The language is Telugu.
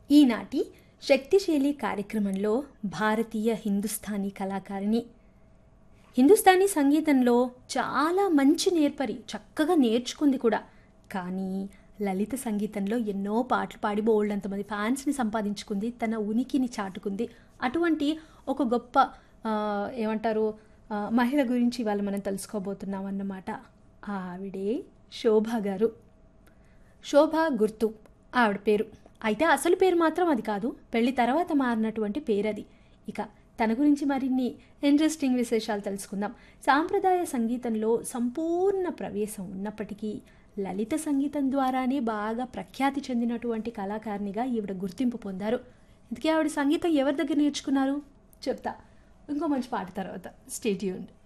ఈనాటి శక్తిశైలి కార్యక్రమంలో భారతీయ హిందుస్థానీ కళాకారిణి హిందుస్థానీ సంగీతంలో చాలా మంచి నేర్పరి చక్కగా నేర్చుకుంది కూడా కానీ లలిత సంగీతంలో ఎన్నో పాటలు పాడి బోల్డంతమంది ఫ్యాన్స్ని సంపాదించుకుంది తన ఉనికిని చాటుకుంది అటువంటి ఒక గొప్ప ఆ, ఏమంటారు ఆ, మహిళ గురించి ఇవాళ మనం తెలుసుకోబోతున్నాం అన్నమాట ఆవిడే శోభ గారు శోభ గుర్తు ఆవిడ పేరు అయితే అసలు పేరు మాత్రం అది కాదు పెళ్లి తర్వాత మారినటువంటి పేరు అది ఇక తన గురించి మరిన్ని ఇంట్రెస్టింగ్ విశేషాలు తెలుసుకుందాం సాంప్రదాయ సంగీతంలో సంపూర్ణ ప్రవేశం ఉన్నప్పటికీ లలిత సంగీతం ద్వారానే బాగా ప్రఖ్యాతి చెందినటువంటి కళాకారిణిగా ఈవిడ గుర్తింపు పొందారు ఇందుకే ఆవిడ సంగీతం ఎవరి దగ్గర నేర్చుకున్నారు చెప్తా ఇంకో మంచి పాట తర్వాత స్టేట్యూన్